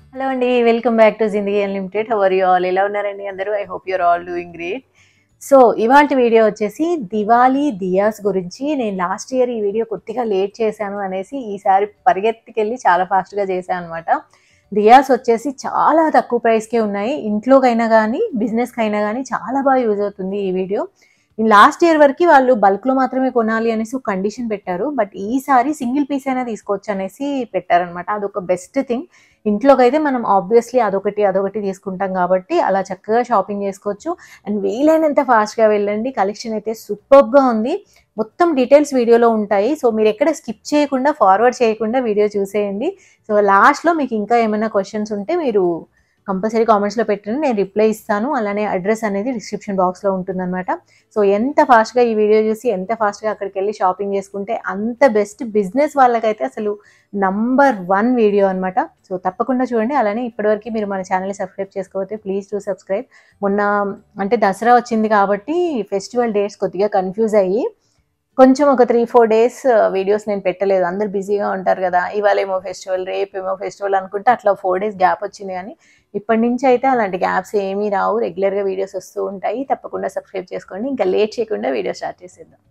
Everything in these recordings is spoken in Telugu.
హలో అండి welcome back to Zindagi unlimited how are you all ఎలా ఉన్నారండి అందరూ I hope your all doing great so ఇవాళ వీడియో వచ్చేసి దివాళీ దియాస్ గురించి నేను లాస్ట్ ఇయర్ ఈ వీడియో కొద్దిగా లేట్ చేశాను అనేసి ఈసారి పరిగెత్తికెళ్ళి చాలా ఫాస్ట్గా చేశాను అనమాట దియాస్ వచ్చేసి చాలా తక్కువ ప్రైస్కే ఉన్నాయి ఇంట్లోకైనా కానీ బిజినెస్కి అయినా కానీ చాలా బాగా యూజ్ అవుతుంది ఈ వీడియో లాస్ట్ ఇయర్ వరకు వాళ్ళు బల్క్లో మాత్రమే కొనాలి అనేసి ఒక కండిషన్ పెట్టారు బట్ ఈసారి సింగిల్ పీస్ అయినా తీసుకోవచ్చు అనేసి పెట్టారనమాట అదొక బెస్ట్ థింగ్ ఇంట్లోకి అయితే మనం ఆబ్వియస్లీ అదొకటి అదొకటి తీసుకుంటాం కాబట్టి అలా చక్కగా షాపింగ్ చేసుకోవచ్చు అండ్ వీలైనంత ఫాస్ట్గా వెళ్ళండి కలెక్షన్ అయితే సూపర్గా ఉంది మొత్తం డీటెయిల్స్ వీడియోలో ఉంటాయి సో మీరు ఎక్కడ స్కిప్ చేయకుండా ఫార్వర్డ్ చేయకుండా వీడియో చూసేయండి సో లాస్ట్లో మీకు ఇంకా ఏమైనా క్వశ్చన్స్ ఉంటే మీరు కంపల్సరీ కామెంట్స్లో పెట్టండి నేను రిప్లై ఇస్తాను అలానే అడ్రస్ అనేది డిస్క్రిప్షన్ బాక్స్లో ఉంటుందన్నమాట సో ఎంత ఫాస్ట్గా ఈ వీడియో చూసి ఎంత ఫాస్ట్గా అక్కడికి వెళ్ళి షాపింగ్ చేసుకుంటే అంత బెస్ట్ బిజినెస్ వాళ్ళకైతే అసలు నంబర్ వన్ వీడియో అనమాట సో తప్పకుండా చూడండి అలానే ఇప్పటివరకు మీరు మన ఛానల్ని సబ్స్క్రైబ్ చేసుకోకపోతే ప్లీజ్ టు సబ్స్క్రైబ్ మొన్న అంటే దసరా వచ్చింది కాబట్టి ఫెస్టివల్ డేట్స్ కొద్దిగా కన్ఫ్యూజ్ అయ్యి కొంచెం ఒక త్రీ ఫోర్ డేస్ వీడియోస్ నేను పెట్టలేదు అందరు బిజీగా ఉంటారు కదా ఇవాళ ఏమో ఫెస్టివల్ రేపు ఏమో ఫెస్టివల్ అనుకుంటే అట్లా ఫోర్ డేస్ గ్యాప్ వచ్చింది కానీ ఇప్పటి నుంచి అయితే అలాంటి గ్యాప్స్ ఏమీ రావు రెగ్యులర్గా వీడియోస్ వస్తూ ఉంటాయి తప్పకుండా సబ్స్క్రైబ్ చేసుకోండి ఇంకా లేట్ చేయకుండా వీడియో స్టార్ట్ చేసేద్దాం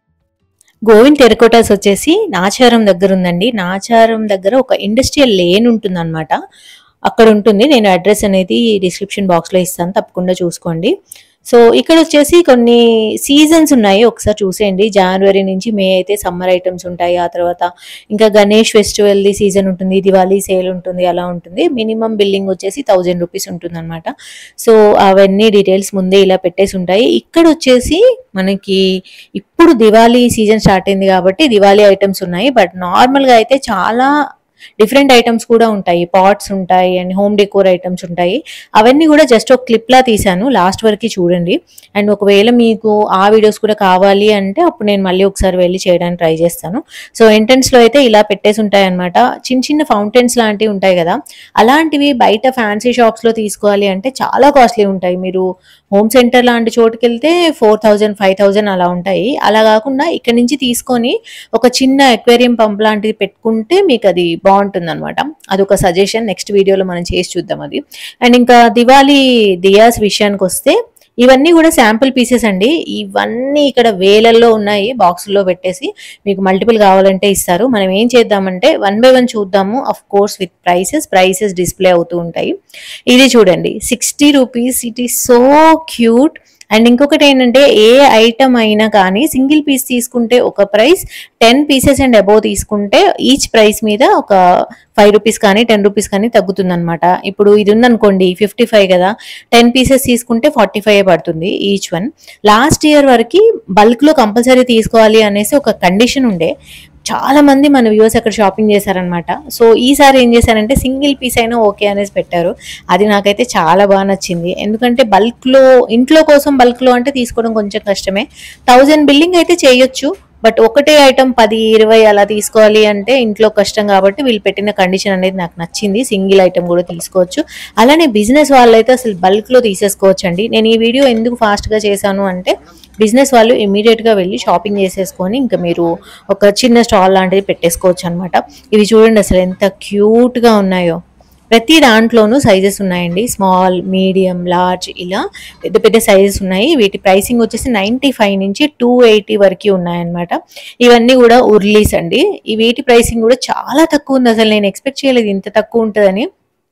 గోవింద్ టెరకోటాస్ వచ్చేసి నాచారం దగ్గర ఉందండి నాచారం దగ్గర ఒక ఇండస్ట్రియల్ లేన్ ఉంటుంది అనమాట అక్కడ ఉంటుంది నేను అడ్రస్ అనేది డిస్క్రిప్షన్ బాక్స్లో ఇస్తాను తప్పకుండా చూసుకోండి సో ఇక్కడ వచ్చేసి కొన్ని సీజన్స్ ఉన్నాయి ఒకసారి చూసేయండి జనవరి నుంచి మే అయితే సమ్మర్ ఐటమ్స్ ఉంటాయి ఆ తర్వాత ఇంకా గణేష్ ఫెస్టివల్ది సీజన్ ఉంటుంది దివాళీ సేల్ ఉంటుంది అలా ఉంటుంది మినిమం బిల్లింగ్ వచ్చేసి థౌజండ్ రూపీస్ ఉంటుంది అనమాట సో అవన్నీ డీటెయిల్స్ ముందే ఇలా పెట్టేసి ఉంటాయి ఇక్కడ వచ్చేసి మనకి ఇప్పుడు దివాళీ సీజన్ స్టార్ట్ అయింది కాబట్టి దివాళీ ఐటమ్స్ ఉన్నాయి బట్ నార్మల్గా అయితే చాలా డిఫరెంట్ ఐటమ్స్ కూడా ఉంటాయి పాట్స్ ఉంటాయి అండ్ హోమ్ డెకోర్ ఐటమ్స్ ఉంటాయి అవన్నీ కూడా జస్ట్ ఒక క్లిప్ లా తీసాను లాస్ట్ వరకు చూడండి అండ్ ఒకవేళ మీకు ఆ వీడియోస్ కూడా కావాలి అంటే అప్పుడు నేను మళ్ళీ ఒకసారి వెళ్ళి చేయడానికి ట్రై చేస్తాను సో ఎంట్రన్స్ లో అయితే ఇలా పెట్టేసి ఉంటాయి అనమాట చిన్న చిన్న ఫౌంటైన్స్ లాంటివి ఉంటాయి కదా అలాంటివి బయట ఫ్యాన్సీ షాప్స్ లో తీసుకోవాలి అంటే చాలా కాస్ట్లీ ఉంటాయి మీరు హోమ్ సెంటర్ లాంటి చోటుకి వెళ్తే ఫోర్ థౌజండ్ ఫైవ్ థౌజండ్ అలా ఉంటాయి అలా కాకుండా ఇక్కడ నుంచి తీసుకొని ఒక చిన్న ఎక్వేరియం పంప్ లాంటిది పెట్టుకుంటే మీకు అది బాగుంటుంది అనమాట అదొక సజెషన్ నెక్స్ట్ వీడియోలో మనం చేసి చూద్దాం అది అండ్ ఇంకా దివాళీ దియాస్ విషయానికి వస్తే ఇవన్నీ కూడా శాంపుల్ పీసెస్ అండి ఇవన్నీ ఇక్కడ వేలల్లో ఉన్నాయి బాక్సుల్లో పెట్టేసి మీకు మల్టిపుల్ కావాలంటే ఇస్తారు మనం ఏం చేద్దామంటే వన్ బై వన్ చూద్దాము of course with prices prices display అవుతూ ఉంటాయి ఇది చూడండి sixty rupees it is so cute and ఇంకొకటి ఏంటంటే ఏ ఐటమ్ అయినా కానీ సింగిల్ పీస్ తీసుకుంటే ఒక price ten pieces and above తీసుకుంటే ఈచ్ ప్రైస్ మీద ఒక ఫైవ్ రూపీస్ కానీ టెన్ రూపీస్ కానీ తగ్గుతుంది అనమాట ఇప్పుడు ఇది ఉందనుకోండి ఫిఫ్టీ ఫైవ్ కదా టెన్ పీసెస్ తీసుకుంటే ఫార్టీ ఫైవ్ పడుతుంది ఈచ్ వన్ లాస్ట్ ఇయర్ వరకు బల్క్లో కంపల్సరీ తీసుకోవాలి అనేసి ఒక కండిషన్ ఉండే చాలా మంది మన వ్యూవర్స్ అక్కడ షాపింగ్ చేశారనమాట సో ఈసారి ఏం చేశారంటే సింగిల్ పీస్ అయినా ఓకే అనేసి పెట్టారు అది నాకైతే చాలా బాగా నచ్చింది ఎందుకంటే బల్క్లో ఇంట్లో కోసం బల్క్లో అంటే తీసుకోవడం కొంచెం కష్టమే థౌజండ్ బిల్లింగ్ అయితే చేయొచ్చు బట్ ఒకటే ఐటమ్ పది ఇరవై అలా తీసుకోవాలి అంటే ఇంట్లో కష్టం కాబట్టి వీళ్ళు పెట్టిన కండిషన్ అనేది నాకు నచ్చింది సింగిల్ ఐటమ్ కూడా తీసుకోవచ్చు అలానే బిజినెస్ వాళ్ళైతే అసలు బల్క్లో తీసేసుకోవచ్చు అండి నేను ఈ వీడియో ఎందుకు ఫాస్ట్గా చేశాను అంటే బిజినెస్ వాళ్ళు ఇమీడియట్గా వెళ్ళి షాపింగ్ చేసేసుకొని ఇంకా మీరు ఒక చిన్న స్టాల్ లాంటిది పెట్టేసుకోవచ్చు అనమాట ఇవి చూడండి అసలు ఎంత క్యూట్గా ఉన్నాయో ప్రతి దాంట్లోనూ సైజెస్ ఉన్నాయండి స్మాల్ మీడియం లార్జ్ ఇలా పెద్ద పెద్ద సైజెస్ ఉన్నాయి వీటి ప్రైసింగ్ వచ్చేసి నైంటీ ఫైవ్ నుంచి టూ ఎయిటీ వరకు ఉన్నాయన్నమాట ఇవన్నీ కూడా ఉర్లీస్ అండి ఈ వీటి ప్రైసింగ్ కూడా చాలా తక్కువ ఉంది అసలు నేను ఎక్స్పెక్ట్ చేయలేదు ఇంత తక్కువ ఉంటుందని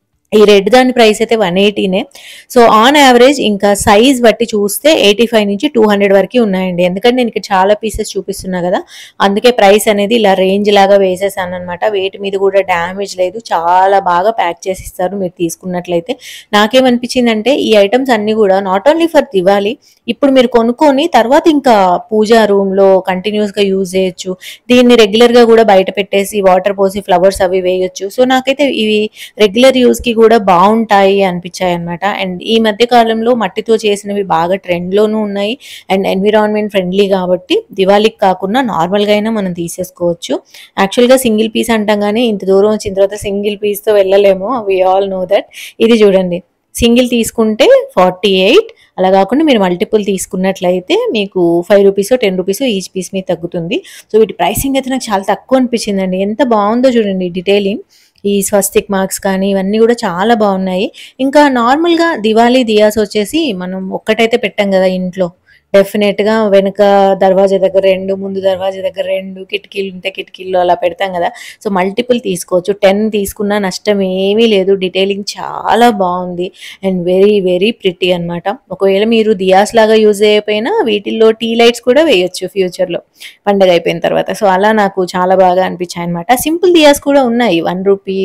ఈ రెడ్ దాని ప్రైస్ అయితే వన్ ఎయిటీనే సో ఆన్ యావరేజ్ ఇంకా సైజ్ బట్టి చూస్తే ఎయిటీ ఫైవ్ నుంచి టూ హండ్రెడ్ వరకు ఉన్నాయండి ఎందుకంటే నేను ఇక్కడ చాలా పీసెస్ చూపిస్తున్నా కదా అందుకే ప్రైస్ అనేది ఇలా రేంజ్ లాగా వేసేసాను అనమాట వేటి మీద కూడా డ్యామేజ్ లేదు చాలా బాగా ప్యాక్ చేసి ఇస్తారు మీరు తీసుకున్నట్లయితే నాకేమనిపించింది అంటే ఈ ఐటమ్స్ అన్ని కూడా నాట్ ఓన్లీ ఫర్ దివాళీ ఇప్పుడు మీరు కొనుక్కొని తర్వాత ఇంకా పూజా రూమ్ లో కంటిన్యూస్ గా యూజ్ చేయొచ్చు దీన్ని రెగ్యులర్ గా కూడా బయట పెట్టేసి వాటర్ పోసి ఫ్లవర్స్ అవి వేయొచ్చు సో నాకైతే ఇవి రెగ్యులర్ యూజ్ కి కూడా బాగుంటాయి అనిపించాయి అనమాట అండ్ ఈ మధ్య కాలంలో మట్టితో చేసినవి బాగా ట్రెండ్ లోనూ ఉన్నాయి అండ్ ఎన్విరాన్మెంట్ ఫ్రెండ్లీ కాబట్టి దివాళీకి కాకుండా నార్మల్ గా అయినా మనం తీసేసుకోవచ్చు యాక్చువల్ గా సింగిల్ పీస్ అంటాం కానీ ఇంత దూరం వచ్చిన తర్వాత సింగిల్ పీస్ తో వెళ్ళలేము వి ఆల్ నో దట్ ఇది చూడండి సింగిల్ తీసుకుంటే ఫార్టీ ఎయిట్ అలా కాకుండా మీరు మల్టిపుల్ తీసుకున్నట్లయితే మీకు five rupees ten rupees each piece మీద తగ్గుతుంది సో వీటి ప్రైసింగ్ అయితే నాకు చాలా తక్కువ అనిపించిందండి ఎంత బాగుందో చూడండి డీటెయిలింగ్ ఈ స్వస్తిక్ మార్క్స్ కానీ ఇవన్నీ కూడా చాలా బాగున్నాయి ఇంకా నార్మల్గా దివాళీ దియాస్ వచ్చేసి మనం ఒక్కటైతే పెట్టాం కదా ఇంట్లో డెఫినెట్గా వెనక దర్వాజా దగ్గర రెండు ముందు దర్వాజా దగ్గర రెండు కిటికీలు ఉంటే కిటికీలు అలా పెడతాం కదా సో మల్టిపుల్ తీసుకోవచ్చు టెన్ తీసుకున్నా నష్టం ఏమీ లేదు డీటెయిలింగ్ చాలా బాగుంది అండ్ వెరీ వెరీ ప్రిటీ అన్నమాట ఒకవేళ మీరు దియాస్ లాగా యూజ్ చేయకపోయినా వీటిల్లో టీ లైట్స్ కూడా వేయొచ్చు ఫ్యూచర్లో పండగ అయిపోయిన తర్వాత సో అలా నాకు చాలా బాగా అనిపించాయి అనమాట సింపుల్ దియాస్ కూడా ఉన్నాయి one rupee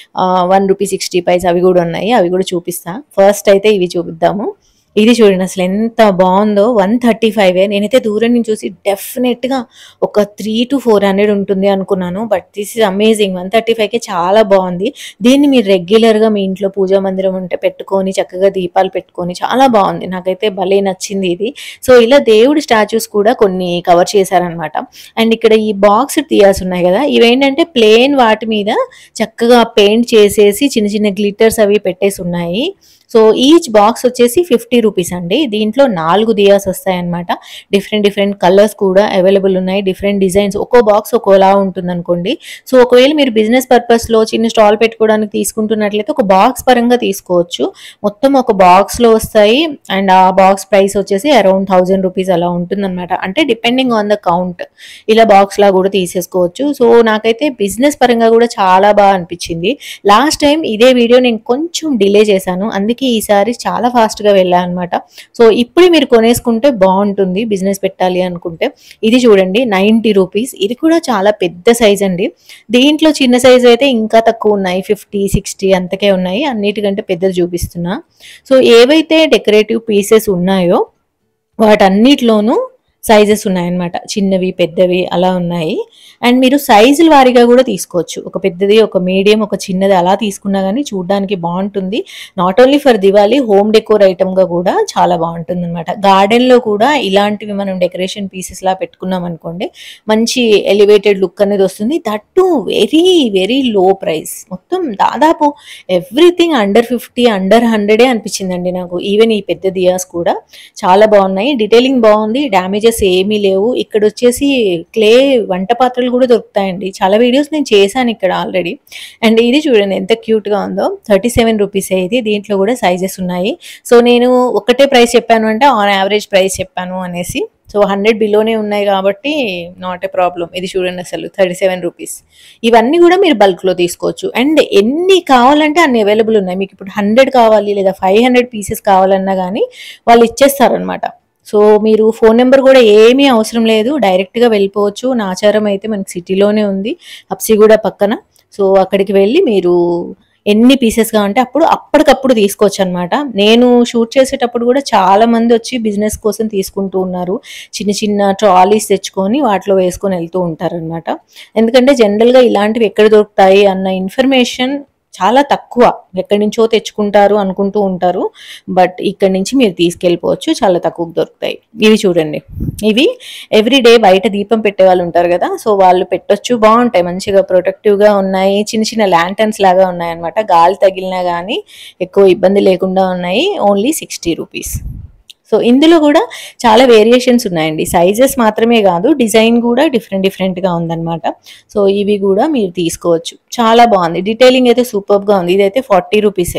one rupee sixty paise అవి కూడా ఉన్నాయి అవి కూడా చూపిస్తా ఫస్ట్ అయితే ఇవి చూపిద్దాము ఇది చూడండి అసలు ఎంత బాగుందో వన్ థర్టీ ఫైవ్ నేనైతే దూరం నుంచి చూసి డెఫినెట్గా ఒక త్రీ టు ఫోర్ హండ్రెడ్ ఉంటుంది అనుకున్నాను but this is amazing one thirty ఫైవ్కి చాలా బాగుంది దీన్ని మీరు రెగ్యులర్గా మీ ఇంట్లో పూజా మందిరం ఉంటే పెట్టుకొని చక్కగా దీపాలు పెట్టుకొని చాలా బాగుంది నాకైతే భలే నచ్చింది ఇది సో ఇలా దేవుడి స్టాచ్యూస్ కూడా కొన్ని కవర్ చేశారనమాట అండ్ ఇక్కడ ఈ బాక్స్ దియాస్ ఉన్నాయి కదా ఇవేంటంటే ప్లేన్ వాటి మీద చక్కగా పెయింట్ చేసేసి చిన్న చిన్న గ్లిటర్స్ అవి పెట్టేసి ఉన్నాయి సో ఈచ్ బాక్స్ వచ్చేసి ఫిఫ్టీ రూపీస్ అండి దీంట్లో నాలుగు దియాస్ వస్తాయన్నమాట డిఫరెంట్ డిఫరెంట్ కలర్స్ కూడా అవైలబుల్ ఉన్నాయి డిఫరెంట్ డిజైన్స్ ఒక్కో బాక్స్ ఒక్కోలా ఉంటుంది అనుకోండి సో ఒకవేళ మీరు బిజినెస్ పర్పస్లో చిన్న స్టాల్ పెట్టుకోవడానికి తీసుకుంటున్నట్లయితే ఒక బాక్స్ పరంగా తీసుకోవచ్చు మొత్తం ఒక బాక్స్లో వస్తాయి అండ్ ఆ బాక్స్ ప్రైస్ వచ్చేసి అరౌండ్ థౌజండ్ రూపీస్ అలా ఉంటుందన్నమాట అంటే డిపెండింగ్ ఆన్ ద కౌంట్ ఇలా బాక్స్ లా కూడా తీసేసుకోవచ్చు సో నాకైతే బిజినెస్ పరంగా కూడా చాలా బాగా అనిపించింది లాస్ట్ టైం ఇదే వీడియో నేను కొంచెం డిలే చేశాను అందుకే ఈసారి చాలా ఫాస్ట్గా వెళ్ళాను అనమాట సో ఇప్పుడు మీరు కొనేసుకుంటే బాగుంటుంది బిజినెస్ పెట్టాలి అనుకుంటే ఇది చూడండి నైంటీ రూపీస్ ఇది కూడా చాలా పెద్ద సైజ్ అండి దీంట్లో చిన్న సైజ్ అయితే ఇంకా తక్కువ ఉన్నాయి ఫిఫ్టీ సిక్స్టీ అంతకే ఉన్నాయి అన్నిటికంటే పెద్దది చూపిస్తున్నా సో ఏవైతే డెకరేటివ్ పీసెస్ ఉన్నాయో వాటన్నిటిలోనూ సైజెస్ ఉన్నాయన్నమాట చిన్నవి పెద్దవి అలా ఉన్నాయి అండ్ మీరు సైజుల వారీగా కూడా తీసుకోవచ్చు ఒక పెద్దది ఒక మీడియం ఒక చిన్నది అలా తీసుకున్నా కానీ చూడడానికి బాగుంటుంది not only for Diwali home decor ఐటమ్గా కూడా చాలా బాగుంటుంది అనమాట గార్డెన్లో కూడా ఇలాంటివి మనం డెకరేషన్ పీసెస్ లా పెట్టుకున్నాం అనుకోండి మంచి ఎలివేటెడ్ లుక్ అనేది వస్తుంది that to very very low price మొత్తం దాదాపు ఎవ్రీథింగ్ అండర్ ఫిఫ్టీ అండర్ హండ్రెడే అనిపించిందండి నాకు ఈవెన్ ఈ పెద్ద దియాస్ కూడా చాలా బాగున్నాయి డీటెయిలింగ్ బాగుంది డ్యామేజెస్ ఏమీ లేవు ఇక్కడ వచ్చేసి క్లే వంట పాత్రలు కూడా దొరుకుతాయండి చాలా వీడియోస్ నేను చేశాను ఇక్కడ ఆల్రెడీ అండ్ ఇది చూడండి ఎంత క్యూట్ గా ఉందో థర్టీ సెవెన్ రూపీస్ ఇది దీంట్లో కూడా సైజెస్ ఉన్నాయి సో నేను ఒకటే ప్రైస్ చెప్పాను అంటే ఆన్ యావరేజ్ ప్రైస్ చెప్పాను అనేసి సో హండ్రెడ్ బిలోనే ఉన్నాయి కాబట్టి నాట్ ఏ ప్రాబ్లం ఇది చూడండి అసలు థర్టీ సెవెన్ రూపీస్ ఇవన్నీ కూడా మీరు బల్క్లో తీసుకోవచ్చు అండ్ ఎన్ని కావాలంటే అన్ని అవైలబుల్ ఉన్నాయి మీకు ఇప్పుడు హండ్రెడ్ కావాలి లేదా ఫైవ్ హండ్రెడ్ పీసెస్ కావాలన్నా కానీ వాళ్ళు ఇచ్చేస్తారనమాట సో మీరు ఫోన్ నెంబర్ కూడా ఏమీ అవసరం లేదు డైరెక్ట్గా వెళ్ళిపోవచ్చు నా ఆచారం అయితే మనకి సిటీలోనే ఉంది హప్సిగూడ పక్కన సో అక్కడికి వెళ్ళి మీరు ఎన్ని పీసెస్ కావాలంటే అప్పుడు అప్పటికప్పుడు తీసుకోవచ్చు అనమాట నేను షూట్ చేసేటప్పుడు కూడా చాలా మంది వచ్చి బిజినెస్ కోసం తీసుకుంటూ ఉన్నారు చిన్న చిన్న ట్రాలీస్ తెచ్చుకొని వాటిలో వేసుకొని వెళ్తూ ఉంటారనమాట ఎందుకంటే జనరల్గా ఇలాంటివి ఎక్కడ దొరుకుతాయి అన్న ఇన్ఫర్మేషన్ చాలా తక్కువ ఎక్కడి నుంచో తెచ్చుకుంటారు అనుకుంటూ ఉంటారు బట్ ఇక్కడ నుంచి మీరు తీసుకెళ్ళిపోవచ్చు చాలా తక్కువ దొరుకుతాయి ఇవి చూడండి ఇవి ఎవ్రీ డే బయట దీపం పెట్టే వాళ్ళు ఉంటారు కదా సో వాళ్ళు పెట్టొచ్చు బాగుంటాయి మంచిగా ప్రొటెక్టివ్గా ఉన్నాయి చిన్న చిన్న ల్యాంటన్స్ లాగా ఉన్నాయి అనమాట గాలి తగిలినా కానీ ఎక్కువ ఇబ్బంది లేకుండా ఉన్నాయి ఓన్లీ సిక్స్టీ రూపీస్ సో ఇందులో కూడా చాలా వేరియేషన్స్ ఉన్నాయండి సైజెస్ మాత్రమే కాదు డిజైన్ కూడా డిఫరెంట్ డిఫరెంట్గా ఉందన్నమాట సో ఇవి కూడా మీరు తీసుకోవచ్చు చాలా బాగుంది డీటెయిలింగ్ అయితే సూపర్గా ఉంది ఇదైతే ఫార్టీ రూపీసే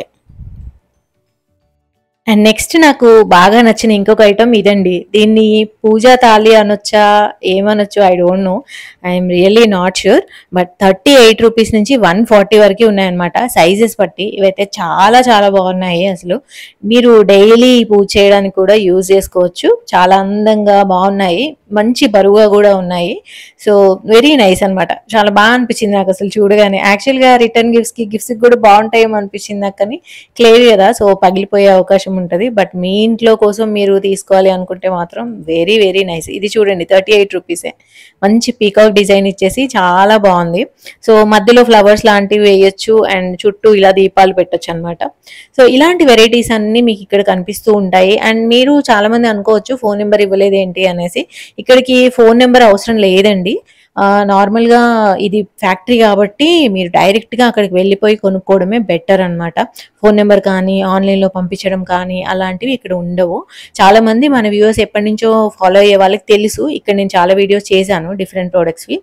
అండ్ నెక్స్ట్ నాకు బాగా నచ్చిన ఇంకొక ఐటమ్ ఇదండి దీన్ని పూజా తాళి అనొచ్చా ఏమనొచ్చు I don't know I'm really not sure but thirty eight rupees నుంచి వన్ ఫార్టీ వరకు ఉన్నాయన్నమాట సైజెస్ బట్టి ఇవైతే చాలా చాలా బాగున్నాయి అసలు మీరు డైలీ పూజ చేయడానికి కూడా యూజ్ చేసుకోవచ్చు చాలా అందంగా బాగున్నాయి మంచి బరువుగా కూడా ఉన్నాయి సో వెరీ నైస్ అన్నమాట చాలా బాగా అనిపించింది నాకు అసలు చూడగానే యాక్చువల్గా రిటర్న్ గిఫ్ట్స్కి గిఫ్ట్స్కి కూడా బాగుంటాయేమో అనిపించింది నాకు కానీ క్లియర్ కదా సో పగిలిపోయే అవకాశం ఉంటుంది బట్ మీ ఇంట్లో కోసం మీరు తీసుకోవాలి అనుకుంటే మాత్రం వెరీ వెరీ నైస్ ఇది చూడండి థర్టీ ఎయిట్ రూపీసే మంచి పీకాక్ డిజైన్ ఇచ్చేసి చాలా బాగుంది సో మధ్యలో ఫ్లవర్స్ లాంటివి వేయొచ్చు అండ్ చుట్టూ ఇలా దీపాలు పెట్టొచ్చు అనమాట సో ఇలాంటి వెరైటీస్ అన్ని మీకు ఇక్కడ కనిపిస్తూ ఉంటాయి అండ్ మీరు చాలా మంది అనుకోవచ్చు ఫోన్ నెంబర్ ఇవ్వలేదు ఏంటి అనేసి ఇక్కడికి ఫోన్ నెంబర్ అవసరం లేదండి ఆ, నార్మల్గా ఇది ఫ్యాక్టరీ కాబట్టి మీరు డైరెక్ట్గా అక్కడికి వెళ్ళిపోయి కొనుక్కోవడమే బెటర్ అన్నమాట ఫోన్ నెంబర్ కానీ ఆన్లైన్లో పంపించడం కానీ అలాంటివి ఇక్కడ ఉండవు చాలా మంది మన వ్యూవర్స్ ఎప్పటి నుంచో ఫాలో అయ్యే వాళ్ళకి తెలుసు ఇక్కడ నేను చాలా వీడియోస్ చేశాను డిఫరెంట్ ప్రోడక్ట్స్వి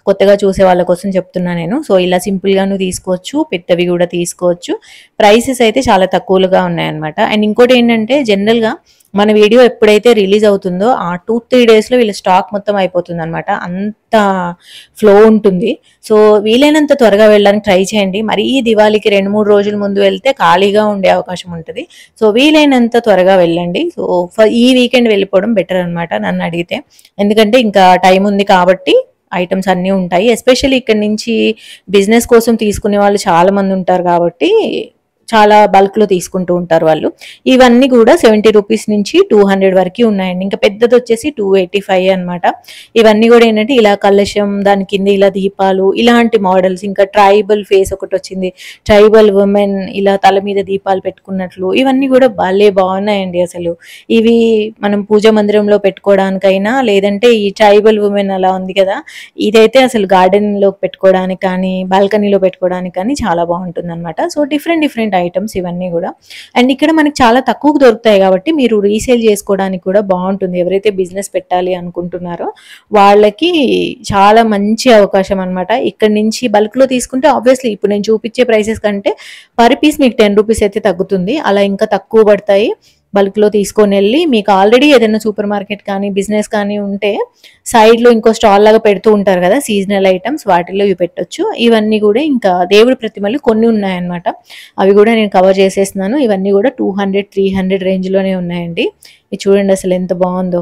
కొత్తగా చూసే వాళ్ళ కోసం చెప్తున్నా నేను సో ఇలా సింపుల్గాను తీసుకోవచ్చు పెద్దవి కూడా తీసుకోవచ్చు ప్రైసెస్ అయితే చాలా తక్కువగా ఉన్నాయన్నమాట అండ్ ఇంకోటి ఏంటంటే జనరల్గా మన వీడియో ఎప్పుడైతే రిలీజ్ అవుతుందో ఆ టూ త్రీ డేస్లో వీళ్ళ స్టాక్ మొత్తం అయిపోతుంది అనమాట అంత ఫ్లో ఉంటుంది సో వీలైనంత త్వరగా వెళ్ళడానికి ట్రై చేయండి మరీ ఈ దివాళీకి రెండు మూడు రోజుల ముందు వెళ్తే ఖాళీగా ఉండే అవకాశం ఉంటుంది సో వీలైనంత త్వరగా వెళ్ళండి సో ఫ- ఈ వీకెండ్ వెళ్ళిపోవడం బెటర్ అనమాట నన్ను అడిగితే ఎందుకంటే ఇంకా టైం ఉంది కాబట్టి ఐటమ్స్ అన్నీ ఉంటాయి ఎస్పెషల్లీ ఇక్కడ నుంచి బిజినెస్ కోసం తీసుకునే వాళ్ళు చాలా మంది ఉంటారు కాబట్టి చాలా బల్క్ లో తీసుకుంటూ ఉంటారు వాళ్ళు ఇవన్నీ కూడా సెవెంటీ రూపీస్ నుంచి టూ హండ్రెడ్ వరకు ఉన్నాయండి ఇంకా పెద్దది వచ్చేసి టూ ఎయిటీ ఫైవ్ అనమాట ఇవన్నీ కూడా ఏంటంటే ఇలా కలశం దాని కింద ఇలా దీపాలు ఇలాంటి మోడల్స్ ఇంకా ట్రైబల్ ఫేస్ ఒకటి వచ్చింది ట్రైబల్ ఉమెన్ ఇలా తల మీద దీపాలు పెట్టుకున్నట్లు ఇవన్నీ కూడా భలే బాగున్నాయండి అసలు ఇవి మనం పూజ మందిరంలో పెట్టుకోవడానికైనా లేదంటే ఈ ట్రైబల్ ఉమెన్ అలా ఉంది కదా ఇదైతే అసలు గార్డెన్ లో పెట్టుకోవడానికి కానీ బాల్కనీలో పెట్టుకోవడానికి కానీ చాలా బాగుంటుంది అనమాట సో డిఫరెంట్ డిఫరెంట్ ఐటమ్స్ ఇవన్నీ కూడా అండ్ ఇక్కడ మనకి చాలా తక్కువకు దొరుకుతాయి కాబట్టి మీరు రీసేల్ చేసుకోవడానికి కూడా బాగుంటుంది ఎవరైతే బిజినెస్ పెట్టాలి అనుకుంటున్నారో వాళ్ళకి చాలా మంచి అవకాశం అనమాట ఇక్కడ నుంచి బల్క్ లో తీసుకుంటే ఆబ్వియస్లీ ఇప్పుడు నేను చూపించే ప్రైసెస్ కంటే పర్ పీస్ మీకు టెన్ రూపీస్ అయితే తగ్గుతుంది అలా ఇంకా తక్కువ పడతాయి బల్క్ లో తీసుకొని వెళ్ళి మీకు ఆల్రెడీ ఏదైనా సూపర్ మార్కెట్ కానీ బిజినెస్ కానీ ఉంటే సైడ్ లో ఇంకో స్టాల్ లాగా పెడుతూ ఉంటారు కదా సీజనల్ ఐటమ్స్ వాటిలో ఇవి పెట్టొచ్చు ఇవన్నీ కూడా ఇంకా దేవుడి ప్రతిమలు కొన్ని ఉన్నాయన్నమాట అవి కూడా నేను కవర్ చేసేస్తున్నాను ఇవన్నీ కూడా two hundred three hundred range లోనే ఉన్నాయండి ఇది చూడండి అసలు ఎంత బాగుందో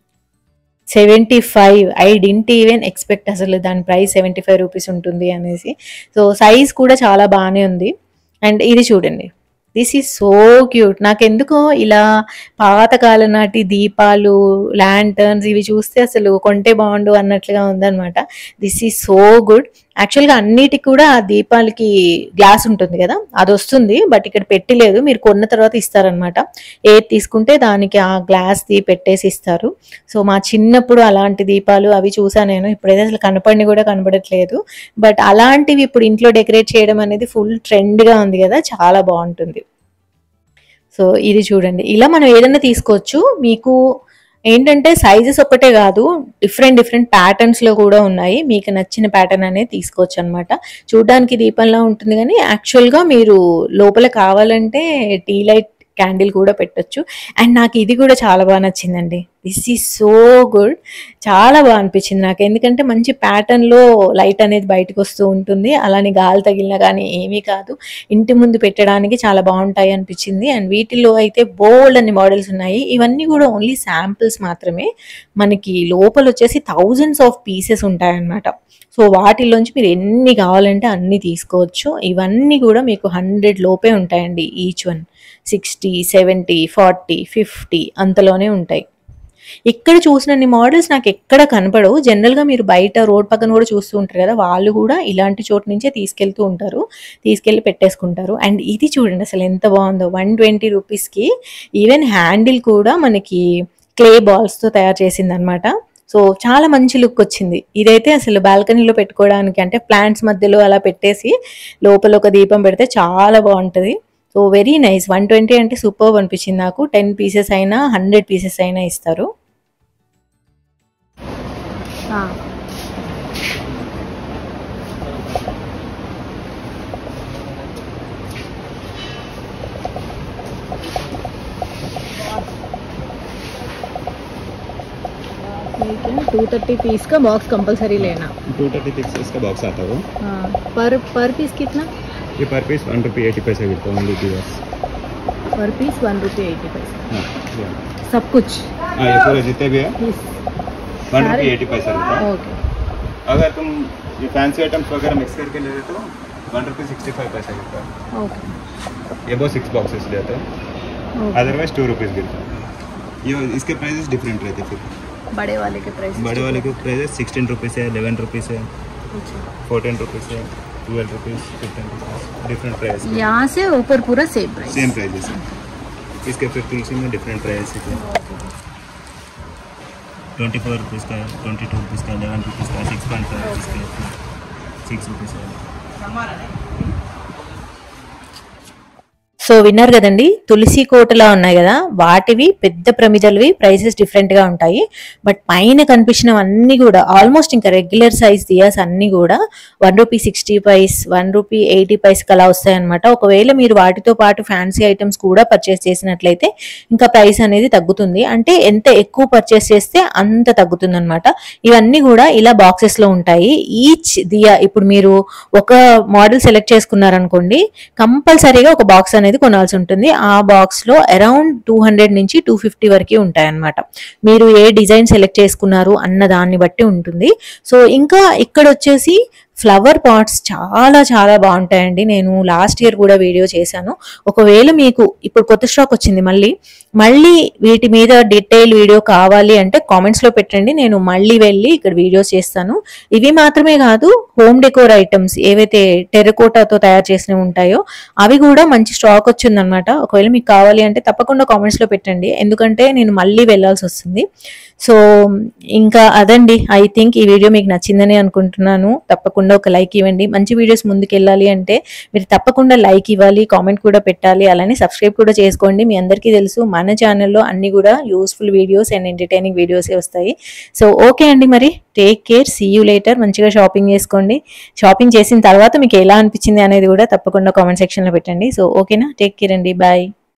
seventy five I didn't even expect అసలు దాని ప్రైస్ సెవెంటీ ఫైవ్ రూపీస్ ఉంటుంది అనేసి సో సైజ్ కూడా చాలా బాగానే ఉంది అండ్ ఇది చూడండి దిస్ ఈజ్ సో క్యూట్ నాకెందుకో ఇలా పాతకాలం నాటి దీపాలు ల్యాంటర్న్స్ ఇవి చూస్తే అసలు కొంటే బాగుండు అన్నట్లుగా ఉందన్నమాట దిస్ ఈజ్ సో గుడ్ యాక్చువల్గా అన్నిటికి కూడా ఆ దీపాలకి గ్లాస్ ఉంటుంది కదా అది వస్తుంది బట్ ఇక్కడ పెట్టలేదు మీరు కొన్న తర్వాత ఇస్తారనమాట ఏది తీసుకుంటే దానికి ఆ గ్లాస్ ది పెట్టేసి ఇస్తారు సో మా చిన్నప్పుడు అలాంటి దీపాలు అవి చూసా నేను ఇప్పుడైతే అసలు కనపడిని కూడా కనపడట్లేదు బట్ అలాంటివి ఇప్పుడు ఇంట్లో డెకరేట్ చేయడం అనేది ఫుల్ ట్రెండ్గా ఉంది కదా చాలా బాగుంటుంది సో ఇది చూడండి ఇలా మనం ఏదైనా తీసుకోవచ్చు మీకు ఏంటంటే సైజెస్ ఒక్కటే కాదు డిఫరెంట్ డిఫరెంట్ ప్యాటర్న్స్ లో కూడా ఉన్నాయి మీకు నచ్చిన ప్యాటర్న్ అనేది తీసుకోవచ్చు అనమాట చూడడానికి దీపంలా ఉంటుంది కానీ యాక్చువల్ గా మీరు లోపల కావాలంటే టీ లైట్ క్యాండిల్ కూడా పెట్టొచ్చు అండ్ నాకు ఇది కూడా చాలా బాగా నచ్చిందండి దిస్ ఈజ్ సో గుడ్ చాలా బాగా అనిపించింది నాకు ఎందుకంటే మంచి pattern లో లైట్ అనేది బయటకు వస్తూ ఉంటుంది అలానే గాలి తగిలినా కానీ ఏమీ కాదు ఇంటి ముందు పెట్టడానికి చాలా బాగుంటాయి అనిపించింది అండ్ వీటిల్లో అయితే బోల్డ్ అన్ని మోడల్స్ ఉన్నాయి ఇవన్నీ కూడా ఓన్లీ శాంపిల్స్ మాత్రమే మనకి లోపల వచ్చేసి థౌజండ్స్ ఆఫ్ పీసెస్ ఉంటాయన్నమాట సో వాటిల్లోంచి మీరు ఎన్ని కావాలంటే అన్ని తీసుకోవచ్చు ఇవన్నీ కూడా మీకు హండ్రెడ్ లోపే ఉంటాయండి each one sixty seventy forty fifty అంతలోనే ఉంటాయి ఇక్కడ చూసినన్ని మోడల్స్ నాకు ఎక్కడ కనపడవు జనరల్గా మీరు బయట రోడ్ పక్కన కూడా చూస్తూ ఉంటారు కదా వాళ్ళు కూడా ఇలాంటి చోటు నుంచే తీసుకెళ్తూ ఉంటారు తీసుకెళ్ళి పెట్టేసుకుంటారు అండ్ ఇది చూడండి అసలు ఎంత బాగుందో వన్ ట్వంటీ రూపీస్కి ఈవెన్ హ్యాండిల్ కూడా మనకి క్లే బాల్స్తో తయారు చేసింది అనమాట సో చాలా మంచి లుక్ వచ్చింది ఇదైతే అసలు బాల్కనీలో పెట్టుకోవడానికి అంటే ప్లాంట్స్ మధ్యలో అలా పెట్టేసి లోపల ఒక దీపం పెడితే చాలా బాగుంటుంది so very nice one twenty అంటే సూపర్ అనిపించింది నాకు టెన్ పీసెస్ అయినా హండ్రెడ్ పీసెస్ అయినా ఇస్తారు टू थर्टी पीस का बॉक्स कंपलसरी लेना टू थर्टी पिक्स का बॉक्स आता है वो पर पर पीस कितना ये पर पीस वन रुपी एटी पैसे गिरता है ओनली दिवस पर पीस वन रुपये एटी पैसे हाँ ये सब कुछ हाँ, ये पूरे जितने भी है पीस वन सारे? रुपी एटी पैसे रुपया ओके अगर तुम ये फैंसी आइटम्स वगैरह मिक्स करके ले रहे तो वन रुपी सिक्सटी फाइव पैसे गिरता है ओके ये बहुत सिक्स बॉक्सेस लेते हैं ओके अदरवाइज टू रुपीज़ गिरता है ये इसके प्राइसेस डिफरेंट रहते हैं फिर बड़े वाले के प्राइस बड़े वाले के प्राइसेस सिक्सटीन रुपीज़ है इलेवन रुपीज़ है फोर्टीन रुपीज़ है twelve rupees fifteen rupees different price यहाँ से ऊपर पूरा सेम प्राइस सेम प्राइजेस है इसके फिर तुलसी में डिफरेंट प्राइस है ट्वेंटी फोर रुपीज़ का ट्वेंटी टू रुपीज़ का इलेवन रुपीज़ का सिक्स पॉइंट फाइव रुपीज़ का सिक्स रुपीज़ का సో విన్నారు కదండి తులసి కోటలా ఉన్నాయి కదా వాటివి పెద్ద ప్రమిదలవి ప్రైసెస్ డిఫరెంట్ గా ఉంటాయి బట్ పైన కనిపించినవన్నీ కూడా ఆల్మోస్ట్ ఇంకా రెగ్యులర్ సైజ్ దియాస్ అన్ని కూడా one rupee sixty paise one rupee eighty paise అలా వస్తాయి అనమాట ఒకవేళ మీరు వాటితో పాటు ఫ్యాన్సీ ఐటమ్స్ కూడా పర్చేస్ చేసినట్లయితే ఇంకా ప్రైస్ అనేది తగ్గుతుంది అంటే ఎంత ఎక్కువ పర్చేస్ చేస్తే అంత తగ్గుతుంది అనమాట ఇవన్నీ కూడా ఇలా బాక్సెస్ లో ఉంటాయి ఈచ్ దియా ఇప్పుడు మీరు ఒక మోడల్ సెలెక్ట్ చేసుకున్నారనుకోండి కంపల్సరీగా ఒక బాక్స్ అనేది కొనాల్సి ఉంటుంది ఆ బాక్స్ లో అరౌండ్ టూ హండ్రెడ్ నుంచి టూ ఫిఫ్టీ వరకు ఉంటాయి అన్నమాట మీరు ఏ డిజైన్ సెలెక్ట్ చేసుకున్నారు అన్న దాన్ని బట్టి ఉంటుంది సో ఇంకా ఇక్కడ వచ్చేసి ఫ్లవర్ పాట్స్ చాలా చాలా బాగుంటాయండి నేను లాస్ట్ ఇయర్ కూడా వీడియో చేశాను ఒకవేళ మీకు ఇప్పుడు కొత్త స్టాక్ వచ్చింది మళ్ళీ మళ్ళీ వీటి మీద డీటెయిల్ వీడియో కావాలి అంటే కామెంట్స్ లో పెట్టండి నేను మళ్ళీ వెళ్ళి ఇక్కడ వీడియోస్ చేస్తాను ఇవి మాత్రమే కాదు హోమ్ డెకోర్ ఐటమ్స్ ఏవైతే టెరకోటాతో తయారు చేసినవి ఉంటాయో అవి కూడా మంచి స్టాక్ వచ్చిందనమాట ఒకవేళ మీకు కావాలి అంటే తప్పకుండా కామెంట్స్ లో పెట్టండి ఎందుకంటే నేను మళ్ళీ వెళ్ళాల్సి వస్తుంది సో ఇంకా అదండి ఐ థింక్ ఈ వీడియో మీకు నచ్చిందని అనుకుంటున్నాను తప్పకుండా ఒక లైక్ ఇవ్వండి మంచి వీడియోస్ ముందుకు వెళ్ళాలి అంటే మీరు తప్పకుండా లైక్ ఇవ్వాలి కామెంట్ కూడా పెట్టాలి అలానే సబ్స్క్రైబ్ కూడా చేసుకోండి మీ అందరికీ తెలుసు మన ఛానల్లో అన్ని కూడా యూస్ఫుల్ వీడియోస్ అండ్ ఎంటర్టైనింగ్ వీడియోసే వస్తాయి సో ఓకే అండి మరి take care see you later మంచిగా షాపింగ్ చేసుకోండి షాపింగ్ చేసిన తర్వాత మీకు ఎలా అనిపించింది అనేది కూడా తప్పకుండా కామెంట్ సెక్షన్లో పెట్టండి సో ఓకేనా టేక్ కేర్ అండి బాయ్